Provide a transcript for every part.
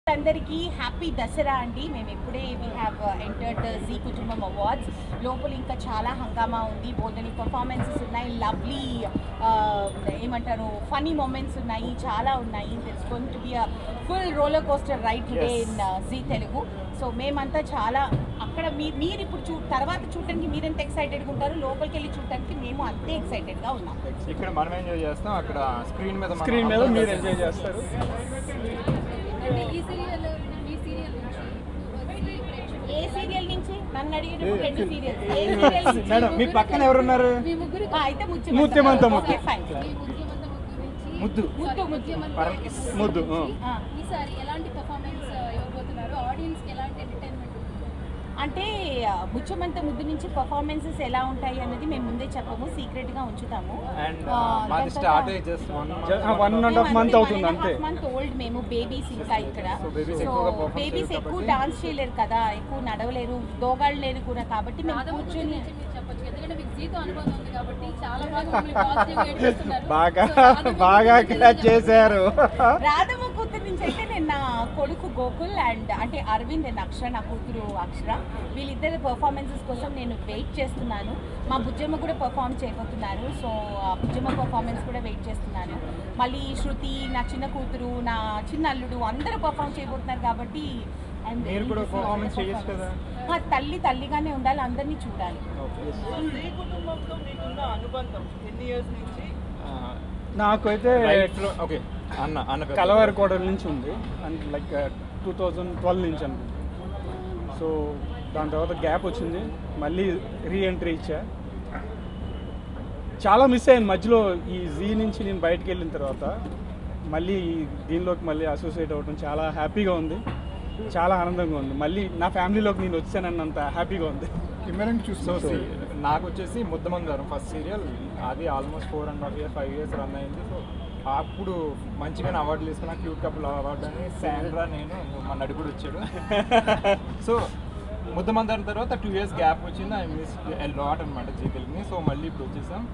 అందరికీ హ్యాపీ దసరా అండి మేము ఇప్పుడే వీ హ్యావ్ ఎంటర్డ్ జీ కుటుంబం అవార్డ్స్ లోపల ఇంకా చాలా హంగామా ఉంది బోల్డని పర్ఫార్మెన్సెస్ ఉన్నాయి లవ్లీ ఏమంటారు ఫనీ మూమెంట్స్ ఉన్నాయి చాలా ఉన్నాయి it's going to be a full roller coaster ride today in Zee Telugu so మేమంతా చాలా అక్కడ మీ మీరు ఇప్పుడు చూ తర్వాత చూడడానికి మీరు ఎంత ఎక్సైటెడ్గా ఉంటారు లోపలికి వెళ్ళి చూడడానికి మేము అంతే ఎక్సైటెడ్గా ఉన్నాం ఇక్కడ మనం ఎంజాయ్ చేస్తాం అక్కడ స్క్రీన్ మీద మనం స్క్రీన్ మీద మీరు ఎంజాయ్ చేస్తారు అంటే ఈ సీరియల్ ఈ సీరియల్ నుంచి ఏ సీరియల్ నుంచి నన్ను అడిగేటప్పుడు రెండు సీరియల్స్ ఏ సీరియల్ నుంచి మేడం మీ పక్కన ఎవరున్నారు మీ ముగ్గురు ఆ, అయితే ముత్యం ముత్యమంత ముద్దు. ఓకే ఫైన్ మీ ముద్యమంత గురించి ముద్దు. ముద్దు, ముద్యమంత పరకిస్. ముద్దు, ఆ. ఆ. ఈసారి ఎలాంటి పర్ఫార్మెన్స్ ఇవ్వబోతున్నారు ఆడియన్స్ కి ఎలాంటి ఎంటర్టైన్మెంట్ అంటే ఆ, ముత్యమంత ముద్దు నుంచి పర్ఫార్మెన్సెస్ ఎలా ఉంటాయి అన్నది మేము ముందే చెప్పము సీక్రెట్ గా ఉంచుతాము అండ్ ఆ, మాది దాని స్టార్ట్ తర్వాత- జస్ట్ వన్ ఆ, one and half month అవుతుంది అంతే. మంత్ ఓల్డ్ మేము బేబీస్ ఇంకా ఇక్కడ So, babies సో ఎక్కువగా perform బేబీస్ చేయరు ఎక్కువ కాబట్టి- డాన్స్ చేయలేరు కదా ఎక్కువ నడవలేరు దోగాడలేరు కూడా కాబట్టి మేము రాధముద్దు కూర్చొని గురించి మీరు చెప్పొచ్చు ఎందుకంటే మీకు జీతో అనుబంధం ఉంది కాబట్టి చాలా బాగా మిమ్మల్ని positive గా చేస్తున్నారు. బాగా So, రాధముద్దు బాగా గురించి క్యాచ్ చెప్పండి. చేశారు రాధమ్మ కూతురు నుంచి అయితే నేను నా కొడుకు గోకుల్ అండ్ అంటే అరవింద్ అండ్ అక్షర నా కూతురు అక్షర వీళ్ళిద్దరి పర్ఫార్మెన్సెస్ కోసం నేను వెయిట్ చేస్తున్నాను మా బుజ్జమ్మ కూడా పర్ఫామ్ చేయబోతున్నారు సో ఆ బుజ్జమ్మ పర్ఫార్మెన్స్ కూడా వెయిట్ చేస్తున్నాను మళ్ళీ శృతి నా చిన్న కూతురు నా చిన్న అల్లుడు అందరూ పర్ఫామ్ చేయబోతున్నారు కాబట్టి I'm మీరు very కూడా excited for performance చేయొచ్చు performance. కదా? ఆ, తల్లి తల్లిగానే ఉండాలి అందరినీ చూడాలి స్త్రీ కుటుంబంతో మీకున్న అనుబంధం ఎన్ని ఇయర్స్ నుంచి నాకైతే రైట్ లో ఓకే అన్న అన్న పెద్ద. కలవారి కోడల నుంచి ఉంది and like two thousand twelve నుంచి అనుకుంటా సో దాని తర్వాత గ్యాప్ వచ్చింది మళ్ళీ రీ ఎంట్రీ ఇచ్చా చాలా మిస్ అయ్యాను మధ్యలో ఈ జీ నుంచి నేను బయటకు వెళ్ళిన తర్వాత మళ్ళీ ఈ దీనిలోకి మళ్ళీ అసోసియేట్ అవ్వడం చాలా హ్యాపీగా ఉంది చాలా ఆనందంగా ఉంది మళ్ళీ నా ఫ్యామిలీలోకి నేను వచ్చానన్నంత హ్యాపీగా ఉంది సో see, నాకు వచ్చేసి ముద్దమందారం ఫస్ట్ సీరియల్ అది almost four and half year five years run అయింది సో అప్పుడు మంచిగానే అవార్డులు తీసుకున్నా క్యూట్ కపుల్ అవార్డు అని శాండ్రా నేను మా నడుపుడు వచ్చాడు సో ముద్దమందారం తర్వాత టూ ఇయర్స్ గ్యాప్ వచ్చింది ఐ మిస్ లాట్ అనమాట జీ తెలుగుని సో మళ్ళీ ఇప్పుడు వచ్చేసాం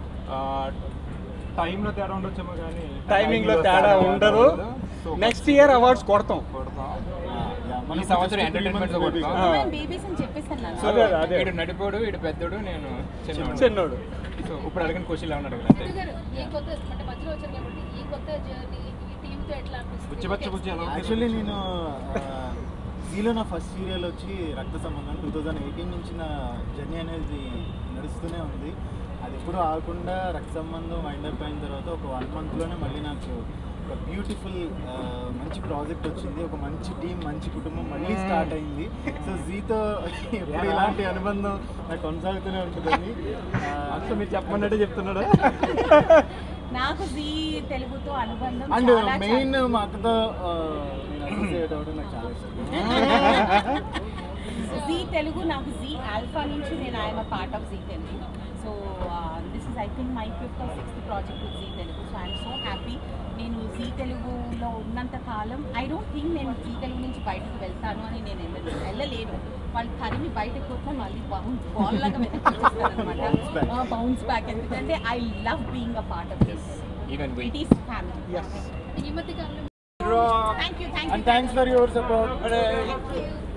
టైంలో తేడా ఉండొచ్చేమో కానీ టైమింగ్ లో తేడా ఉండదు నెక్స్ట్ ఇయర్ అవార్డ్స్ కొడతాం కొడతాం ఈ సంవత్సరం ఎంటర్టైన్మెంట్ కొడతాం ఆ. బేబీస్ అని చెప్పేసాను సో అదే, అదే. వీడు నడిపోడు వీడు పెద్దోడు నేను చిన్నోడు చిన్నోడు సో ఇప్పుడు అడిగిన క్వశ్చన్ ఏమన్నా అడగలేదు అంతే ముద్దు గారు, ఈ కొత్త అంటే మధ్యలో వచ్చారు కాబట్టి ఈ కొత్త జర్నీ ఈ టీమ్ తో ఎట్లా అనిపిస్తుంది బుచ్చిబచ్చ బుచ్చి ఎలా ఉంది? యాక్చువల్లీ నేను జీలో నా ఫస్ట్ సీరియల్ వచ్చి రక్త సంబంధం టూ థౌజండ్ ఎయిటీన్ నుంచి నా జర్నీ అనేది నడుస్తూనే ఉంది అది ఎప్పుడూ ఆగకుండా రక్త సంబంధం వైండ్ అప్ అయిన తర్వాత ఒక వన్ మంత్లోనే మళ్ళీ నాకు ఒక బ్యూటిఫుల్ మంచి ప్రాజెక్ట్ వచ్చింది ఒక మంచి టీం మంచి కుటుంబం మళ్ళీ స్టార్ట్ అయింది సో జీతో ఎప్పుడు ఇలాంటి అనుబంధం నాకు కొనసాగుతూనే ఉంటుందని అంతా మీరు చెప్పమన్నట్టే చెప్తున్నాడా నాకు జీ తెలుగుతో అనుబంధం అండ్ చాలా మెయిన్ మా అక్కతో అసోసియేట్ అవ్వడం నాకు చాలా ఇష్టం జీ తెలుగు నాకు జీ ఆల్ఫా నుంచి నేను ఆయన part of Zee Telugu so this is I think my fifth or sixth project with Zee Telugu so I'm so happy నేను జీ తెలుగులో ఉన్నంత కాలం ఐ డోంట్ థింక్ నేను జీ తెలుగు నుంచి బయటకు వెళ్తాను అని నేను వెళ్ళలేదు వెళ్ళలేను వాళ్ళు తరిమి బయటకు పోతే మళ్ళీ బౌన్స్ బాల్ లాగా వెనక్కి బౌన్స్ బ్యాక్ ఎందుకంటే I love being a part of this Even we. It is family ఎస్ ఈ మధ్య కాలంలో thank you thank and you thanks for your support thank you